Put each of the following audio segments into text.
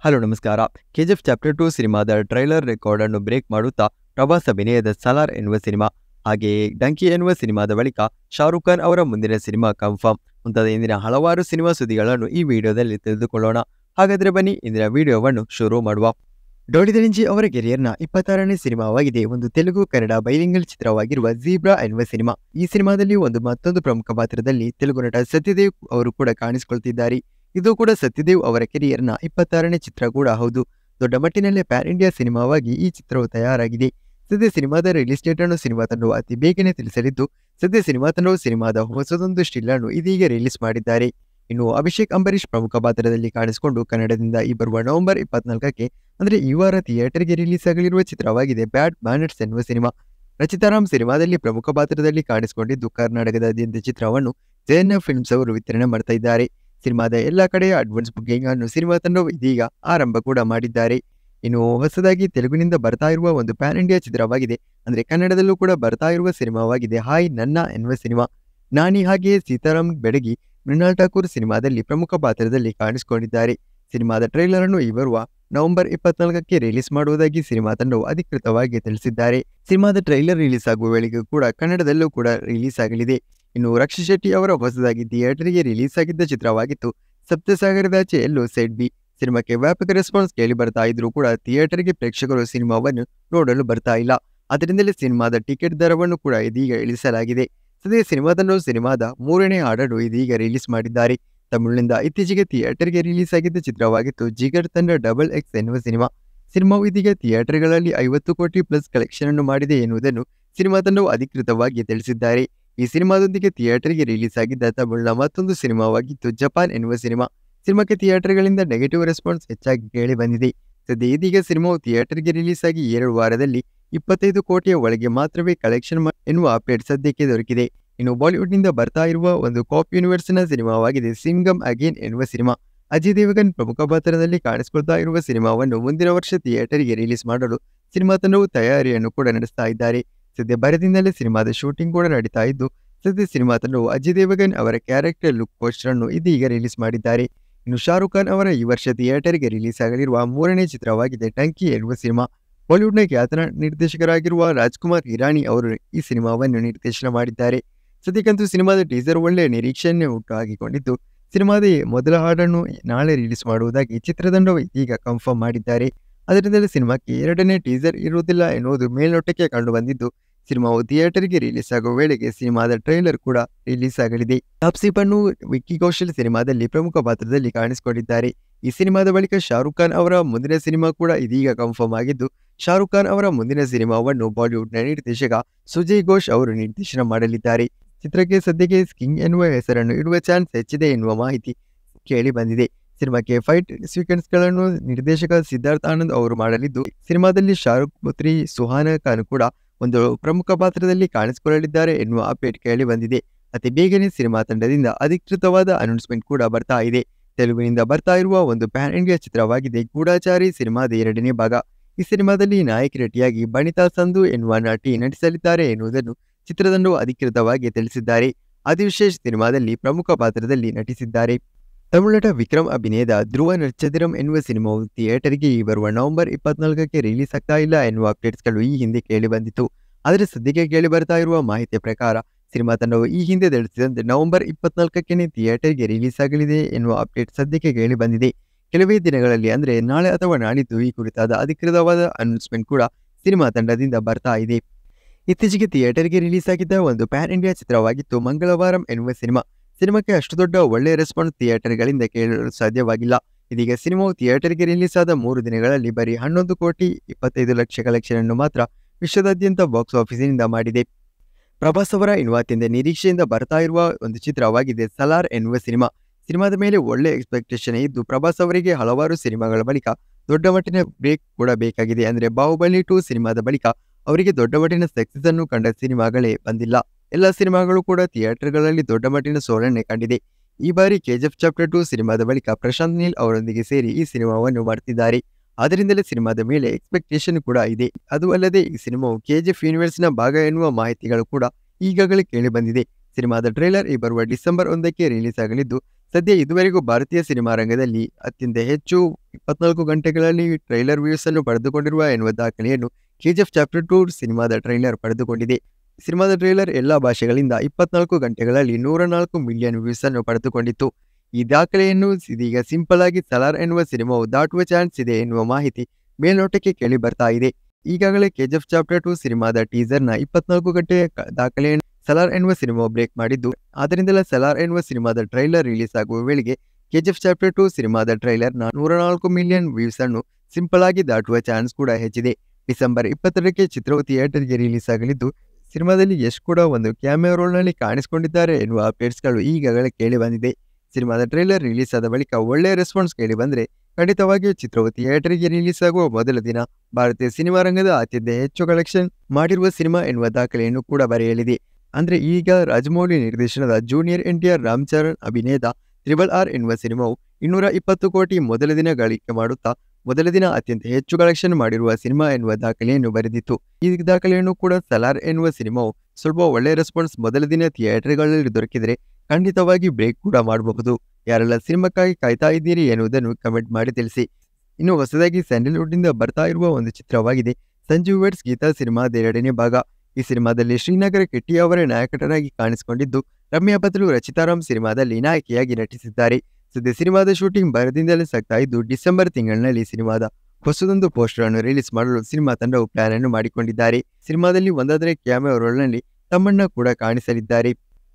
hello ನಮಸ್ಕಾರ KGF chapter two ಸಿನಿಮಾದ trailer record ಅನ್ನು ಬ್ರೇಕ್ ಮಾಡುತ್ತಾ ಪ್ರಭಾಸ್ ಅಭಿನಯದ ಸಲಾರ್ ಎನ್ನುವ ಸಿನಿಮಾ ಹಾಗೆಯೇ ಡಂಕಿ ಎನ್ನುವ ಸಿನಿಮಾದ ಬಳಿಕ ಶಾರುಖ್ ಖಾನ್ ಅವರ ಮುಂದಿನ ಸಿನಿಮಾ ಕನ್ಫರ್ಮ್ ಮುಂತಾದ ಇಂದಿನ ಹಲವಾರು ಸಿನಿಮಾ ಸುದ್ದಿಗಳನ್ನು ಈ ವಿಡಿಯೋದಲ್ಲಿ ತಿಳಿದುಕೊಳ್ಳೋಣ ಹಾಗಾದ್ರೆ ಬನ್ನಿ ಇಂದಿನ ವಿಡಿಯೋವನ್ನು ಶುರು ಮಾಡುವ ಡೋಡಿದಳಿಂಜಿ ಅವರ ಕೆರಿಯರ್ನ ಇಪ್ಪತ್ತಾರನೇ ಸಿನಿಮಾವಾಗಿದೆ ಒಂದು ತೆಲುಗು ಕನ್ನಡ ಬೈಲಿಂಗಲ್ ಚಿತ್ರವಾಗಿರುವ ಜೀಬ್ರಾ ಎನ್ನುವ ಸಿನಿಮಾ ಈ ಸಿನಿಮಾದಲ್ಲಿ ಒಂದು ಮತ್ತೊಂದು ಪ್ರಮುಖ ಪಾತ್ರದಲ್ಲಿ ತೆಲುಗು ನಟ ಸತ್ಯದೇವ್ ಅವರು ಕೂಡ ಕಾಣಿಸಿಕೊಳ್ತಿದ್ದಾರೆ ಇದು ಕೂಡ ಸತ್ಯದೇವ್ ಅವರ ಕೆರಿಯರ್ನ ಇಪ್ಪತ್ತಾರನೇ ಚಿತ್ರ ಕೂಡ ಹೌದು ದೊಡ್ಡ ಮಟ್ಟಿನಲ್ಲಿ ಪ್ಯಾನ್ ಇಂಡಿಯಾ ಸಿನಿಮಾವಾಗಿ ಈ ಚಿತ್ರವು ತಯಾರಾಗಿದೆ ಸದ್ಯ ಸಿನಿಮಾದ ರಿಲೀಸ್ ಡೇಟ್ ಅನ್ನು ಸಿನಿಮಾ ತಂಡವು ಅತಿ ಬೇಗನೆ ತಿಳಿಸಲಿದ್ದು ಸದ್ಯ ಸಿನಿಮಾ ತಂಡವು ಸಿನಿಮಾದ ಹೊಸದೊಂದು ಸ್ಟಿಲ್ ಅನ್ನು ಇದೀಗ ರಿಲೀಸ್ ಮಾಡಿದ್ದಾರೆ ಇನ್ನು ಅಭಿಷೇಕ್ ಅಂಬರೀಷ್ ಪ್ರಮುಖ ಪಾತ್ರದಲ್ಲಿ ಕಾಣಿಸಿಕೊಂಡು ಕನ್ನಡದಿಂದ ಈ ಬರುವ ನವೆಂಬರ್ ಇಪ್ಪತ್ನಾಲ್ಕಕ್ಕೆ ಅಂದ್ರೆ ಈ ವಾರ ಥಿಯೇಟರ್ಗೆ ರಿಲೀಸ್ ಆಗಲಿರುವ ಚಿತ್ರವಾಗಿದೆ ಬ್ಯಾಡ್ ಮ್ಯಾನರ್ಸ್ ಎನ್ನುವ ಸಿನಿಮಾ ರಚಿತಾರಾಮ್ ಸಿನಿಮಾದಲ್ಲಿ ಪ್ರಮುಖ ಪಾತ್ರದಲ್ಲಿ ಕಾಣಿಸಿಕೊಂಡಿದ್ದು ಕರ್ನಾಟಕದಾದ್ಯಂತ ಚಿತ್ರವನ್ನು ಜೆಎನ್ಎಫ್ ಫಿಲ್ಮ್ಸ್ ಅವರು ವಿತರಣೆ ಮಾಡ್ತಾ ಇದ್ದಾರೆ ಸಿನಿಮಾದ ಎಲ್ಲ ಕಡೆಯ ಅಡ್ವಾನ್ಸ್ ಬುಕಿಂಗ್ ಅನ್ನು ಸಿನಿಮಾ ತಂಡವು ಇದೀಗ ಆರಂಭ ಕೂಡ ಮಾಡಿದ್ದಾರೆ ಇನ್ನು ಹೊಸದಾಗಿ ತೆಲುಗಿನಿಂದ ಬರ್ತಾ ಇರುವ ಒಂದು ಪ್ಯಾನ್ ಇಂಡಿಯಾ ಚಿತ್ರವಾಗಿದೆ ಅಂದ್ರೆ ಕನ್ನಡದಲ್ಲೂ ಕೂಡ ಬರ್ತಾ ಇರುವ ಸಿನಿಮಾವಾಗಿದೆ ಹಾಯ್ ನನ್ನ ಎನ್ನುವ ಸಿನಿಮಾ ನಾನಿ ಹಾಗೆಯೇ ಸೀತಾರಾಮ್ ಬೆಡಗಿ ಮೃಣಾಲ್ ಠಾಕೂರ್ ಸಿನಿಮಾದಲ್ಲಿ ಪ್ರಮುಖ ಪಾತ್ರದಲ್ಲಿ ಕಾಣಿಸಿಕೊಂಡಿದ್ದಾರೆ ಸಿನಿಮಾದ ಟ್ರೈಲರ್ ಅನ್ನು ಈ ಬರುವ ನವೆಂಬರ್ ಇಪ್ಪತ್ನಾಲ್ಕಕ್ಕೆ ರಿಲೀಸ್ ಮಾಡುವುದಾಗಿ ಸಿನಿಮಾ ತಂಡವು ಅಧಿಕೃತವಾಗಿ ತಿಳಿಸಿದ್ದಾರೆ ಸಿನಿಮಾದ ಟ್ರೈಲರ್ ರಿಲೀಸ್ ಆಗುವ ವೇಳೆಗೆ ಕೂಡ ಕನ್ನಡದಲ್ಲೂ ಕೂಡ ರಿಲೀಸ್ ಆಗಲಿದೆ ಇನ್ನು ರಕ್ಷಿತ್ ಶೆಟ್ಟಿ ಅವರ ಹೊಸದಾಗಿ ಥಿಯೇಟರ್ಗೆ ರಿಲೀಸ್ ಆಗಿದ್ದ ಚಿತ್ರವಾಗಿತ್ತು ಸಪ್ತಸಾಗರದಾಚೆ ಎಲ್ಲೋ ಸೆಡ್ ಬಿ ಸಿನಿಮಾಕ್ಕೆ ವ್ಯಾಪಕ ರೆಸ್ಪಾನ್ಸ್ ಕೇಳಿ ಬರ್ತಾ ಇದ್ರೂ ಕೂಡ ಥಿಯೇಟರ್ಗೆ ಪ್ರೇಕ್ಷಕರು ಸಿನಿಮಾವನ್ನು ನೋಡಲು ಬರ್ತಾ ಇಲ್ಲ ಅದರಿಂದಲೇ ಸಿನಿಮಾದ ಟಿಕೆಟ್ ದರವನ್ನು ಕೂಡ ಇದೀಗ ಇಳಿಸಲಾಗಿದೆ ಸದ್ಯ ಸಿನಿಮಾ ತಂಡವು ಸಿನಿಮಾದ ಮೂರನೇ ಹಾಡನ್ನು ಇದೀಗ ರಿಲೀಸ್ ಮಾಡಿದ್ದಾರೆ ತಮಿಳಿನಿಂದ ಇತ್ತೀಚೆಗೆ ಥಿಯೇಟರ್ಗೆ ರಿಲೀಸ್ ಆಗಿದ್ದ ಚಿತ್ರವಾಗಿತ್ತು ಜಿಗರ್ ತಂಡ ಡಬಲ್ ಎಕ್ಸ್ ಎನ್ನುವ ಸಿನಿಮಾ ಸಿನಿಮಾವು ಇದೀಗ ಥಿಯೇಟರ್ಗಳಲ್ಲಿ ಐವತ್ತು ಕೋಟಿ ಪ್ಲಸ್ ಕಲೆಕ್ಷನ್ ಅನ್ನು ಮಾಡಿದೆ ಎನ್ನುವುದನ್ನು ಸಿನಿಮಾ ತಂಡವು ಅಧಿಕೃತವಾಗಿ ತಿಳಿಸಿದ್ದಾರೆ ಈ ಸಿನಿಮಾದೊಂದಿಗೆ ಥಿಯೇಟರ್ಗೆ ರಿಲೀಸ್ ಆಗಿದ್ದ ತಮಿಳಿನ ಮತ್ತೊಂದು ಸಿನಿಮಾವಾಗಿತ್ತು ಜಪಾನ್ ಎನ್ನುವ ಸಿನಿಮಾ ಸಿನಿಮಾಕ್ಕೆ ಥಿಯೇಟರ್ಗಳಿಂದ ನೆಗೆಟಿವ್ ರೆಸ್ಪಾನ್ಸ್ ಹೆಚ್ಚಾಗಿ ಕೇಳಿ ಬಂದಿದೆ ಸದ್ಯ ಇದೀಗ ಸಿನಿಮಾವು ಥಿಯೇಟರ್ಗೆ ರಿಲೀಸ್ ಆಗಿ ಎರಡು ವಾರದಲ್ಲಿ ಇಪ್ಪತ್ತೈದು ಕೋಟಿಯ ಒಳಗೆ ಮಾತ್ರವೇ ಕಲೆಕ್ಷನ್ ಎನ್ನುವ ಅಪ್ಡೇಟ್ ಸದ್ಯಕ್ಕೆ ದೊರಕಿದೆ ಇನ್ನು ಬಾಲಿವುಡ್ನಿಂದ ಬರ್ತಾ ಇರುವ ಒಂದು ಕಾಪ್ ಯೂನಿವರ್ಸ್ನ ಸಿನಿಮಾವಾಗಿದೆ ಸಿಂಗಮ್ ಅಗೇನ್ ಎನ್ನುವ ಸಿನಿಮಾ ಅಜಯ್ ದೇವಗನ್ ಪ್ರಮುಖ ಪಾತ್ರದಲ್ಲಿ ಕಾಣಿಸಿಕೊಳ್ತಾ ಇರುವ ಸಿನಿಮಾವನ್ನು ಮುಂದಿನ ವರ್ಷ ಥಿಯೇಟರ್ಗೆ ರಿಲೀಸ್ ಮಾಡಲು ಸಿನಿಮಾ ತಂಡವು ತಯಾರಿಯನ್ನು ಕೂಡ ನಡೆಸ್ತಾ ಇದ್ದಾರೆ ಸದ್ಯ ಬರದಿಂದಲೇ ಸಿನಿಮಾದ ಶೂಟಿಂಗ್ ಕೂಡ ನಡೀತಾ ಇದ್ದು ಸದ್ಯ ಸಿನಿಮಾ ತಂಡವು ಅಜಯ್ ದೇವಗನ್ ಅವರ ಕ್ಯಾರೆಕ್ಟರ್ ಲುಕ್ ಪೋಸ್ಟರ್ ಅನ್ನು ಇದೀಗ ರಿಲೀಸ್ ಮಾಡಿದ್ದಾರೆ ಇನ್ನು ಶಾರುಖ್ ಖಾನ್ ಅವರ ಈ ವರ್ಷ ಥಿಯೇಟರ್ಗೆ ರಿಲೀಸ್ ಆಗಲಿರುವ ಮೂರನೇ ಚಿತ್ರವಾಗಿದೆ ಟಂಕಿ ಎನ್ನುವ ಸಿನಿಮಾ ಬಾಲಿವುಡ್ನ ಖ್ಯಾತ ನಿರ್ದೇಶಕರಾಗಿರುವ ರಾಜ್ಕುಮಾರ್ ಹಿರಾನಿ ಅವರು ಈ ಸಿನಿಮಾವನ್ನು ನಿರ್ದೇಶನ ಮಾಡಿದ್ದಾರೆ ಸದ್ಯಕ್ಕಂತೂ ಸಿನಿಮಾದ ಟೀಸರ್ ಒಳ್ಳೆಯ ನಿರೀಕ್ಷೆಯನ್ನೇ ಹುಟ್ಟು ಹಾಕಿಕೊಂಡಿದ್ದು ಸಿನಿಮಾದ ಮೊದಲ ಹಾಡನ್ನು ನಾಳೆ ರಿಲೀಸ್ ಮಾಡುವುದಾಗಿ ಚಿತ್ರತಂಡವು ಇದೀಗ ಕನ್ಫರ್ಮ್ ಮಾಡಿದ್ದಾರೆ ಅದರಿಂದಲೇ ಸಿನಿಮಾಕ್ಕೆ ಎರಡನೇ ಟೀಸರ್ ಇರುವುದಿಲ್ಲ ಎನ್ನುವುದು ಮೇಲ್ನೋಟಕ್ಕೆ ಕಂಡುಬಂದಿದ್ದು ಸಿನಿಮಾವು ಥಿಯೇಟರ್ಗೆ ರಿಲೀಸ್ ಆಗುವ ವೇಳೆಗೆ ಸಿನಿಮಾದ ಟ್ರೈಲರ್ ಕೂಡ ರಿಲೀಸ್ ಆಗಲಿದೆ ತಾಪ್ಸಿ ಪನ್ನು ವಿಕ್ಕಿ ಕೌಶಲ್ ಸಿನಿಮಾದಲ್ಲಿ ಪ್ರಮುಖ ಪಾತ್ರದಲ್ಲಿ ಕಾಣಿಸಿಕೊಂಡಿದ್ದಾರೆ ಈ ಸಿನಿಮಾದ ಬಳಿಕ ಶಾರುಖ್ ಖಾನ್ ಅವರ ಮುಂದಿನ ಸಿನಿಮಾ ಕೂಡ ಇದೀಗ ಕನ್ಫರ್ಮ್ ಆಗಿದ್ದು ಶಾರುಖ್ ಖಾನ್ ಅವರ ಮುಂದಿನ ಸಿನಿಮಾವನ್ನು ಬಾಲಿವುಡ್ನ ನಿರ್ದೇಶಕ ಸುಜಯ್ ಘೋಷ್ ಅವರು ನಿರ್ದೇಶನ ಮಾಡಲಿದ್ದಾರೆ ಚಿತ್ರಕ್ಕೆ ಸದ್ಯಕ್ಕೆ ಸ್ಕಿಂಗ್ ಎನ್ನುವ ಹೆಸರನ್ನು ಇಡುವ ಚಾನ್ಸ್ ಹೆಚ್ಚಿದೆ ಎನ್ನುವ ಮಾಹಿತಿ ಕೇಳಿ ಬಂದಿದೆ ಸಿನಿಮಾಕ್ಕೆ ಫೈಟ್ ಸೀಕ್ವೆನ್ಸ್ಗಳನ್ನು ನಿರ್ದೇಶಕ ಸಿದ್ಧಾರ್ಥ್ ಆನಂದ್ ಅವರು ಮಾಡಲಿದ್ದು ಸಿನಿಮಾದಲ್ಲಿ ಶಾರುಖ್ ಪುತ್ರಿ ಸುಹಾನಾ ಖಾನ್ ಕೂಡ ಒಂದು ಪ್ರಮುಖ ಪಾತ್ರದಲ್ಲಿ ಕಾಣಿಸಿಕೊಳ್ಳಲಿದ್ದಾರೆ ಎನ್ನುವ ಅಪ್ಡೇಟ್ ಕೇಳಿ ಬಂದಿದೆ ಅತಿ ಬೇಗನೆ ಸಿನಿಮಾ ತಂಡದಿಂದ ಅಧಿಕೃತವಾದ ಅನೌನ್ಸ್ಮೆಂಟ್ ಕೂಡ ಬರ್ತಾ ಇದೆ ತೆಲುಗಿನಿಂದ ಬರ್ತಾ ಇರುವ ಒಂದು ಪ್ಯಾನ್ ಇಂಡಿಯಾ ಚಿತ್ರವಾಗಿದೆ ಗೂಢಾಚಾರಿ ಸಿನಿಮಾದ ಎರಡನೇ ಭಾಗ ಈ ಸಿನಿಮಾದಲ್ಲಿ ನಾಯಕಿ ನಟಿಯಾಗಿ ಬಣಿತಾ ಸಂಧು ಎನ್ನುವ ನಟಿ ನಟಿಸಲಿದ್ದಾರೆ ಎನ್ನುವುದನ್ನು ಚಿತ್ರತಂಡವು ಅಧಿಕೃತವಾಗಿ ತಿಳಿಸಿದ್ದಾರೆ ಅತಿವಿಶೇಷ ಸಿನಿಮಾದಲ್ಲಿ ಪ್ರಮುಖ ಪಾತ್ರದಲ್ಲಿ ನಟಿಸಿದ್ದಾರೆ ತಮಿಳು ನಟ ವಿಕ್ರಮ್ ಅಭಿನಯದ ಧ್ರುವ ನರ್ಚದಿರಂ ಎನ್ನುವ ಸಿನಿಮಾವು ಥಿಯೇಟರ್ಗೆ ಈ ಬರುವ ನವೆಂಬರ್ ಇಪ್ಪತ್ನಾಲ್ಕಕ್ಕೆ ರಿಲೀಸ್ ಆಗ್ತಾ ಇಲ್ಲ ಎನ್ನುವ ಅಪ್ಡೇಟ್ಸ್ಗಳು ಈ ಹಿಂದೆ ಕೇಳಿ ಬಂದಿತ್ತು ಆದರೆ ಸದ್ಯಕ್ಕೆ ಕೇಳಿ ಬರ್ತಾ ಇರುವ ಮಾಹಿತಿಯ ಪ್ರಕಾರ ಸಿನಿಮಾ ತಂಡವು ಈ ಹಿಂದೆ ತಿಳಿಸಿದಂತೆ ನವೆಂಬರ್ ಇಪ್ಪತ್ನಾಲ್ಕಕ್ಕೆ ಥಿಯೇಟರ್ಗೆ ರಿಲೀಸ್ ಆಗಲಿದೆ ಎನ್ನುವ ಅಪ್ಡೇಟ್ ಸದ್ಯಕ್ಕೆ ಕೇಳಿ ಬಂದಿದೆ ಕೆಲವೇ ದಿನಗಳಲ್ಲಿ ಅಂದರೆ ನಾಳೆ ಅಥವಾ ನಾಳಿದ್ದು ಈ ಕುರಿತಾದ ಅಧಿಕೃತವಾದ ಅನೌನ್ಸ್ಮೆಂಟ್ ಕೂಡ ಸಿನಿಮಾ ತಂಡದಿಂದ ಬರ್ತಾ ಇದೆ ಇತ್ತೀಚೆಗೆ ಥಿಯೇಟರ್ಗೆ ರಿಲೀಸ್ ಆಗಿದ್ದ ಒಂದು ಪ್ಯಾನ್ ಇಂಡಿಯಾ ಚಿತ್ರವಾಗಿತ್ತು ಮಂಗಳವಾರಂ ಎನ್ನುವ ಸಿನಿಮಾ ಸಿನಿಮಾಕ್ಕೆ ಅಷ್ಟು ದೊಡ್ಡ ಒಳ್ಳೆಯ ರೆಸ್ಪಾನ್ಸ್ ಥಿಯೇಟರ್ಗಳಿಂದ ಕೇಳಲು ಸಾಧ್ಯವಾಗಿಲ್ಲ ಇದೀಗ ಸಿನಿಮಾವು ಥಿಯೇಟರ್ಗೆ ರಿಲೀಸ್ ಆದ ಮೂರು ದಿನಗಳಲ್ಲಿ ಬರೀ ಹನ್ನೊಂದು ಕೋಟಿ ಇಪ್ಪತ್ತೈದು ಲಕ್ಷ ಕಲೆಕ್ಷನ್ ಅನ್ನು ಮಾತ್ರ ವಿಶ್ವದಾದ್ಯಂತ ಬಾಕ್ಸ್ ಆಫೀಸಿನಿಂದ ಮಾಡಿದೆ ಪ್ರಭಾಸ್ ಅವರ ಇನ್ನು ಅತ್ಯಂತ ನಿರೀಕ್ಷೆಯಿಂದ ಬರ್ತಾ ಇರುವ ಒಂದು ಚಿತ್ರವಾಗಿದೆ ಸಲಾರ್ ಎನ್ನುವ ಸಿನಿಮಾ ಸಿನಿಮಾದ ಮೇಲೆ ಒಳ್ಳೆ ಎಕ್ಸ್ಪೆಕ್ಟೇಷನ್ ಇದ್ದು ಪ್ರಭಾಸ್ ಅವರಿಗೆ ಹಲವಾರು ಸಿನಿಮಾಗಳ ಬಳಿಕ ದೊಡ್ಡ ಮಟ್ಟಿನ ಬ್ರೇಕ್ ಕೂಡ ಬೇಕಾಗಿದೆ ಅಂದ್ರೆ ಬಾಹುಬಲಿ ಟು ಸಿನಿಮಾದ ಬಳಿಕ ಅವರಿಗೆ ದೊಡ್ಡ ಮಟ್ಟಿನ ಸಕ್ಸಸ್ ಅನ್ನು ಕಂಡ ಸಿನಿಮಾಗಳೇ ಬಂದಿಲ್ಲ ಎಲ್ಲ ಸಿನಿಮಾಗಳು ಕೂಡ ಥಿಯೇಟರ್ಗಳಲ್ಲಿ ದೊಡ್ಡ ಮಟ್ಟಿನ ಸೋಲನ್ನೇ ಕಂಡಿದೆ ಈ ಬಾರಿ ಕೆಜಿಎಫ್ ಚಾಪ್ಟರ್ ಟು ಸಿನಿಮಾದ ಬಳಿಕ ಪ್ರಶಾಂತ್ ನೀಲ್ ಅವರೊಂದಿಗೆ ಸೇರಿ ಈ ಸಿನಿಮಾವನ್ನು ಮಾಡ್ತಿದ್ದಾರೆ ಆದ್ದರಿಂದಲೇ ಸಿನಿಮಾದ ಮೇಲೆ ಎಕ್ಸ್ಪೆಕ್ಟೇಷನ್ ಕೂಡ ಇದೆ ಅದು ಅಲ್ಲದೆ ಈ ಸಿನಿಮಾವು ಕೆಜಿಎಫ್ ಯೂನಿವರ್ಸ್ನ ಭಾಗ ಎನ್ನುವ ಮಾಹಿತಿಗಳು ಕೂಡ ಈಗಾಗಲೇ ಕೇಳಿ ಬಂದಿದೆ ಸಿನಿಮಾದ ಟ್ರೇಲರ್ ಈ ಬರುವ ಡಿಸೆಂಬರ್ ಒಂದಕ್ಕೆ ರಿಲೀಸ್ ಆಗಲಿದ್ದು ಸದ್ಯ ಇದುವರೆಗೂ ಭಾರತೀಯ ಸಿನಿಮಾ ರಂಗದಲ್ಲಿ ಅತ್ಯಂತ ಹೆಚ್ಚು ಇಪ್ಪತ್ನಾಲ್ಕು ಗಂಟೆಗಳಲ್ಲಿ ಟ್ರೈಲರ್ ವ್ಯೂಸ್ ಅನ್ನು ಪಡೆದುಕೊಂಡಿರುವ ಎನ್ನುವ ದಾಖಲೆಯನ್ನು ಕೆಜಿಎಫ್ ಚಾಪ್ಟರ್ ಟೂ ಸಿನಿಮಾದ ಟ್ರೈಲರ್ ಪಡೆದುಕೊಂಡಿದೆ ಸಿನಿಮಾದ ಟ್ರೈಲರ್ ಎಲ್ಲಾ ಭಾಷೆಗಳಿಂದ ಇಪ್ಪತ್ನಾಲ್ಕು ಗಂಟೆಗಳಲ್ಲಿ ನೂರ ನಾಲ್ಕು ಮಿಲಿಯನ್ ವ್ಯೂಸ್ ಅನ್ನು ಪಡೆದುಕೊಂಡಿತ್ತು ಈ ದಾಖಲೆಯನ್ನು ಇದೀಗ ಸಿಂಪಲ್ ಆಗಿ ಸಲಾರ್ ಎನ್ನುವ ಸಿನಿಮಾವು ದಾಟುವ ಚಾನ್ಸ್ ಇದೆ ಎನ್ನುವ ಮಾಹಿತಿ ಮೇಲ್ನೋಟಕ್ಕೆ ಕೇಳಿ ಬರ್ತಾ ಇದೆ ಈಗಾಗಲೇ ಕೆಜಿಎಫ್ ಚಾಪ್ಟರ್ ಟೂ ಸಿನಿಮಾದ ಟೀಸರ್ನ ಇಪ್ಪತ್ನಾಲ್ಕು ಗಂಟೆಯ ಕ- ದಾಖಲೆಯನ್ನು ಸಲಾರ್ ಎನ್ನುವ ಸಿನಿಮಾ ಬ್ರೇಕ್ ಮಾಡಿದ್ದು ಆದ್ದರಿಂದಲೇ ಸಲಾರ್ ಎನ್ನುವ ಸಿನಿಮಾದ ಟ್ರೈಲರ್ ರಿಲೀಸ್ ಆಗುವ ವೇಳೆಗೆ ಕೆಜಿಎಫ್ ಚಾಪ್ಟರ್ ಟೂ ಸಿನಿಮಾದ ಟ್ರೈಲರ್ನ ನೂರ ನಾಲ್ಕು ಮಿಲಿಯನ್ ವ್ಯೂಸ್ ಅನ್ನು ಸಿಂಪಲ್ ಆಗಿ ದಾಟುವ ಚಾನ್ಸ್ ಕೂಡ ಹೆಚ್ಚಿದೆ ಡಿಸೆಂಬರ್ ಇಪ್ಪತ್ತರಕ್ಕೆ ಚಿತ್ರವು ಥಿಯೇಟರ್ಗೆ ರಿಲೀಸ್ ಆಗಲಿದ್ದು ಸಿನಿಮಾದಲ್ಲಿ ಯಶ್ ಕೂಡ ಒಂದು ಕ್ಯಾಮಿಯೋ ರೋಲ್ನಲ್ಲಿ ಕಾಣಿಸಿಕೊಂಡಿದ್ದಾರೆ ಎನ್ನುವ ಅಪ್ಡೇಟ್ಸ್ಗಳು ಈಗಾಗಲೇ ಕೇಳಿ ಬಂದಿದೆ ಸಿನಿಮಾದ ಟ್ರೈಲರ್ ರಿಲೀಸ್ ಆದ ಬಳಿಕ ಒಳ್ಳೆಯ ರೆಸ್ಪಾನ್ಸ್ ಕೇಳಿ ಬಂದರೆ ಖಂಡಿತವಾಗಿಯೂ ಚಿತ್ರವು ಥಿಯೇಟರ್ಗೆ ರಿಲೀಸ್ ಆಗುವ ಮೊದಲ ದಿನ ಭಾರತೀಯ ಸಿನಿಮಾ ರಂಗದ ಅತ್ಯಂತ ಹೆಚ್ಚು ಕಲೆಕ್ಷನ್ ಮಾಡಿರುವ ಸಿನಿಮಾ ಎನ್ನುವ ದಾಖಲೆಯನ್ನು ಕೂಡ ಬರೆಯಲಿದೆ ಅಂದ್ರೆ ಈಗ ರಾಜಮೌಳಿ ನಿರ್ದೇಶನದ ಜೂನಿಯರ್ ಎನ್ಟಿಆರ್ ರಾಮ್ ಚರಣ್ ಅಭಿನಯದ ತ್ರಿಬಲ್ ಆರ್ ಎನ್ನುವ ಸಿನಿಮಾವು ಇನ್ನೂರ ಇಪ್ಪತ್ತು ಕೋಟಿ ಮೊದಲ ದಿನ ಗಳಿಕೆ ಮಾಡುತ್ತಾ ಮೊದಲ ದಿನ ಅತ್ಯಂತ ಹೆಚ್ಚು ಕಲೆಕ್ಷನ್ ಮಾಡಿರುವ ಸಿನಿಮಾ ಎನ್ನುವ ದಾಖಲೆಯನ್ನು ಬರೆದಿತ್ತು ಈ ದಾಖಲೆಯನ್ನು ಕೂಡ ಸಲಾರ್ ಎನ್ನುವ ಸಿನಿಮಾವು ಸ್ವಲ್ಪ ಒಳ್ಳೆಯ ರೆಸ್ಪಾನ್ಸ್ ಮೊದಲ ದಿನ ಥಿಯೇಟರ್ಗಳಲ್ಲಿ ದೊರಕಿದರೆ ಖಂಡಿತವಾಗಿ ಬ್ರೇಕ್ ಕೂಡ ಮಾಡಬಹುದು ಯಾರೆಲ್ಲ ಸಿನಿಮಾಕ್ಕಾಗಿ ಕಾಯ್ತಾ ಇದ್ದೀರಿ ಎನ್ನುವುದನ್ನು ಕಮೆಂಟ್ ಮಾಡಿ ತಿಳಿಸಿ ಇನ್ನು ಹೊಸದಾಗಿ ಸ್ಯಾಂಡಲ್ವುಡ್ನಿಂದ ಬರ್ತಾ ಇರುವ ಒಂದು ಚಿತ್ರವಾಗಿದೆ ಸಂಜೀವ್ ವೆಡ್ಸ್ ಗೀತಾ ಸಿನಿಮಾದ ಎರಡನೇ ಭಾಗ ಈ ಸಿನಿಮಾದಲ್ಲಿ ಶ್ರೀನಗರ ಕೆಟ್ಟಿ ಅವರೇ ನಾಯಕಟರಾಗಿ ಕಾಣಿಸಿಕೊಂಡಿದ್ದು ರಮ್ಯಾ ಬದಲು ರಚಿತಾರಾಮ್ ಸಿನಿಮಾದಲ್ಲಿ ನಾಯಕಿಯಾಗಿ ನಟಿಸಿದ್ದಾರೆ ಸದ್ಯ ಸಿನಿಮಾದ ಶೂಟಿಂಗ್ ಭರದಿಂದಲೇ ಸಾಗ್ತಾ ಇದ್ದು ಡಿಸೆಂಬರ್ ತಿಂಗಳಿನಲ್ಲಿ ಸಿನಿಮಾದ ಹೊಸದೊಂದು ಪೋಸ್ಟರ್ ಅನ್ನು ರಿಲೀಸ್ ಮಾಡಲು ಸಿನಿಮಾ ತಂಡವು ಪ್ಲಾನ್ ಅನ್ನು ಮಾಡಿಕೊಂಡಿದ್ದಾರೆ ಸಿನಿಮಾದಲ್ಲಿ ಒಂದಾದರೆ ಕ್ಯಾಮೆರಾ ರೋಲ್ನಲ್ಲಿ ತಮ್ಮಣ್ಣ ಕೂಡ ಕಾಣಿಸಲಿದ್ದಾರೆ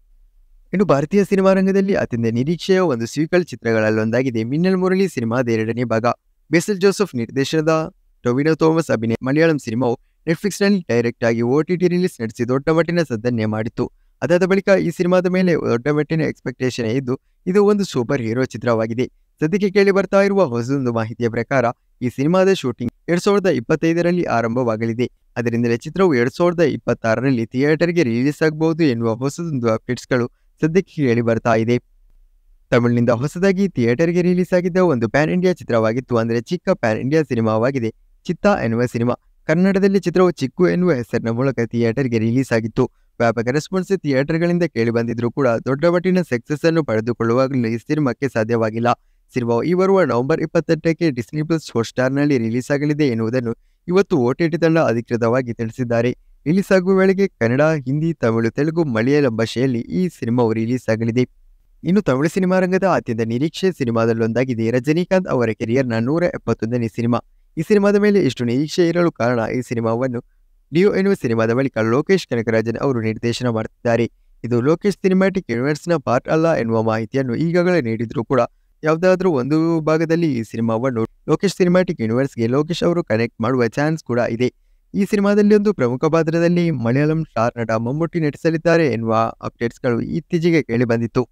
ಇನ್ನು ಭಾರತೀಯ ಸಿನಿಮಾ ರಂಗದಲ್ಲಿ ಅತ್ಯಂತ ನಿರೀಕ್ಷೆಯ ಒಂದು ಸ್ವೀಕಲ್ ಚಿತ್ರಗಳಲ್ಲೊಂದಾಗಿದೆ ಮಿನ್ನಲ್ ಮುರಳಿ ಸಿನಿಮಾದ ಎರಡನೇ ಭಾಗ ಬೆಸಲ್ ಜೋಸೆಫ್ ನಿರ್ದೇಶನದ ಟೊವಿನೋ ಥೋಮಸ್ ಅಭಿನಯ ಮಲಯಾಳಂ ಸಿನಿಮಾವು ನೆಟ್ಫ್ಲಿಕ್ಸ್ನಲ್ಲಿ ಡೈರೆಕ್ಟ್ ಆಗಿ ಓಟಿಟಿ ರಿಲೀಸ್ ನಡೆಸಿ ದೊಡ್ಡ ಮಟ್ಟಿನ ಸದ್ದನ್ನೇ ಮಾಡಿತ್ತು ಅದಾದ ಬಳಿಕ ಈ ಸಿನಿಮಾದ ಮೇಲೆ ದೊಡ್ಡ ಮಟ್ಟಿನ ಎಕ್ಸ್ಪೆಕ್ಟೇಷನ್ ಇದ್ದು ಇದು ಒಂದು ಸೂಪರ್ ಹೀರೋ ಚಿತ್ರವಾಗಿದೆ ಸದ್ಯಕ್ಕೆ ಕೇಳಿ ಬರ್ತಾ ಇರುವ ಹೊಸದೊಂದು ಮಾಹಿತಿಯ ಪ್ರಕಾರ ಈ ಸಿನಿಮಾದ ಶೂಟಿಂಗ್ ಎರಡ್ ಸಾವಿರದ ಇಪ್ಪತ್ತೈದರಲ್ಲಿ ಆರಂಭವಾಗಲಿದೆ ಅದರಿಂದಲೇ ಚಿತ್ರವು ಎರಡ್ ಸಾವಿರದ ಇಪ್ಪತ್ತಾರರಲ್ಲಿ ಥಿಯೇಟರ್ಗೆ ರಿಲೀಸ್ ಆಗಬಹುದು ಎನ್ನುವ ಹೊಸದೊಂದು ಅಪ್ಡೇಟ್ಸ್ಗಳು ಸದ್ಯಕ್ಕೆ ಕೇಳಿ ಬರ್ತಾ ಇದೆ ತಮಿಳಿನಿಂದ ಹೊಸದಾಗಿ ಥಿಯೇಟರ್ಗೆ ರಿಲೀಸ್ ಆಗಿದ್ದ ಒಂದು ಪ್ಯಾನ್ ಇಂಡಿಯಾ ಚಿತ್ರವಾಗಿತ್ತು ಅಂದರೆ ಚಿಕ್ಕ ಪ್ಯಾನ್ ಇಂಡಿಯಾ ಸಿನಿಮಾವಾಗಿದೆ ಚಿತ್ತಾ ಎನ್ನುವ ಸಿನಿಮಾ ಕನ್ನಡದಲ್ಲಿ ಚಿತ್ರವು ಚಿಕ್ಕು ಎನ್ನುವ ಹೆಸರಿನ ಮೂಲಕ ಥಿಯೇಟರ್ಗೆ ರಿಲೀಸ್ ಆಗಿತ್ತು ವ್ಯಾಪಕ ರೆಸ್ಪಾನ್ಸ್ ಥಿಯೇಟರ್ಗಳಿಂದ ಕೇಳಿ ಬಂದಿದ್ರೂ ಕೂಡ ದೊಡ್ಡ ಮಟ್ಟಿನ ಸಕ್ಸಸ್ ಅನ್ನು ಪಡೆದುಕೊಳ್ಳುವಾಗಲೂ ಈ ಸಿನಿಮಾಕ್ಕೆ ಸಾಧ್ಯವಾಗಿಲ್ಲ ಸಿನಿಮಾವು ಈ ಬರುವ ನವೆಂಬರ್ ಇಪ್ಪತ್ತೆಂಟಕ್ಕೆ ಡಿಸ್ನಿ ಪ್ಲಸ್ ಹಾಟ್ಸ್ಟಾರ್ನಲ್ಲಿ ರಿಲೀಸ್ ಆಗಲಿದೆ ಎನ್ನುವುದನ್ನು ಇವತ್ತು ಓಟಿಟಿ ತಂಡ ಅಧಿಕೃತವಾಗಿ ತಿಳಿಸಿದ್ದಾರೆ ರಿಲೀಸ್ ಆಗುವ ವೇಳೆಗೆ ಕನ್ನಡ ಹಿಂದಿ ತಮಿಳು ತೆಲುಗು ಮಲಯಾಳಂ ಭಾಷೆಯಲ್ಲಿ ಈ ಸಿನಿಮಾವು ರಿಲೀಸ್ ಆಗಲಿದೆ ಇನ್ನು ತಮಿಳು ಸಿನಿಮಾ ರಂಗದ ಅತ್ಯಂತ ನಿರೀಕ್ಷೆ ಸಿನಿಮಾದಲ್ಲೊಂದಾಗಿದೆ ರಜನಿಕಾಂತ್ ಅವರ ಕೆರಿಯರ್ನ ನೂರ ಎಪ್ಪತ್ತೊಂದನೇ ಸಿನಿಮಾ ಈ ಸಿನಿಮಾದ ಮೇಲೆ ಇಷ್ಟು ನಿರೀಕ್ಷೆ ಇರಲು ಕಾರಣ ಈ ಸಿನಿಮಾವನ್ನು ಡಿಯೋ ಎನ್ನುವ ಸಿನಿಮಾದ ಬಳಿಕ ಲೋಕೇಶ್ ಕನಕರಾಜನ್ ಅವರು ನಿರ್ದೇಶನ ಮಾಡುತ್ತಿದ್ದಾರೆ ಇದು ಲೋಕೇಶ್ ಸಿನಿಮ್ಯಾಟಿಕ್ ಯೂನಿವರ್ಸ್ನ ಪಾರ್ಟ್ ಅಲ್ಲ ಎನ್ನುವ ಮಾಹಿತಿಯನ್ನು ಈಗಾಗಲೇ ನೀಡಿದ್ರೂ ಕೂಡ ಯಾವುದಾದ್ರೂ ಒಂದು ಭಾಗದಲ್ಲಿ ಈ ಸಿನಿಮಾವನ್ನು ಲೋಕೇಶ್ ಸಿನಿಮ್ಯಾಟಿಕ್ ಯೂನಿವರ್ಸ್ಗೆ ಲೋಕೇಶ್ ಅವರು ಕನೆಕ್ಟ್ ಮಾಡುವ ಚಾನ್ಸ್ ಕೂಡ ಇದೆ ಈ ಸಿನಿಮಾದಲ್ಲಿ ಒಂದು ಪ್ರಮುಖ ಪಾತ್ರದಲ್ಲಿ ಮಲಯಾಳಂ ಸ್ಟಾರ್ ನಟ ಮಮ್ಮೂಟಿ ನಟಿಸಲಿದ್ದಾರೆ ಎನ್ನುವ ಅಪ್ಡೇಟ್ಸ್ಗಳು ಇತ್ತೀಚೆಗೆ ಕೇಳಿಬಂದಿತ್ತು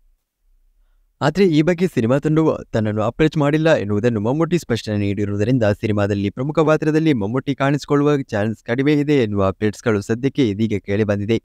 ಆದರೆ ಈ ಬಗ್ಗೆ ಸಿನಿಮಾ ತಂಡವು ತನ್ನನ್ನು ಅಪ್ರೋಚ್ ಮಾಡಿಲ್ಲ ಎನ್ನುವುದನ್ನು ಮಮ್ಮೂಟಿ ಸ್ಪಷ್ಟನೆ ನೀಡಿರುವುದರಿಂದ ಸಿನಿಮಾದಲ್ಲಿ ಪ್ರಮುಖ ಪಾತ್ರದಲ್ಲಿ ಮಮ್ಮೂಟಿ ಕಾಣಿಸಿಕೊಳ್ಳುವ ಚಾನ್ಸ್ ಕಡಿಮೆ ಇದೆ ಎನ್ನುವ ಅಪ್ಡೇಟ್ಸ್ಗಳು ಸದ್ಯಕ್ಕೆ ಇದೀಗ ಕೇಳಿಬಂದಿದೆ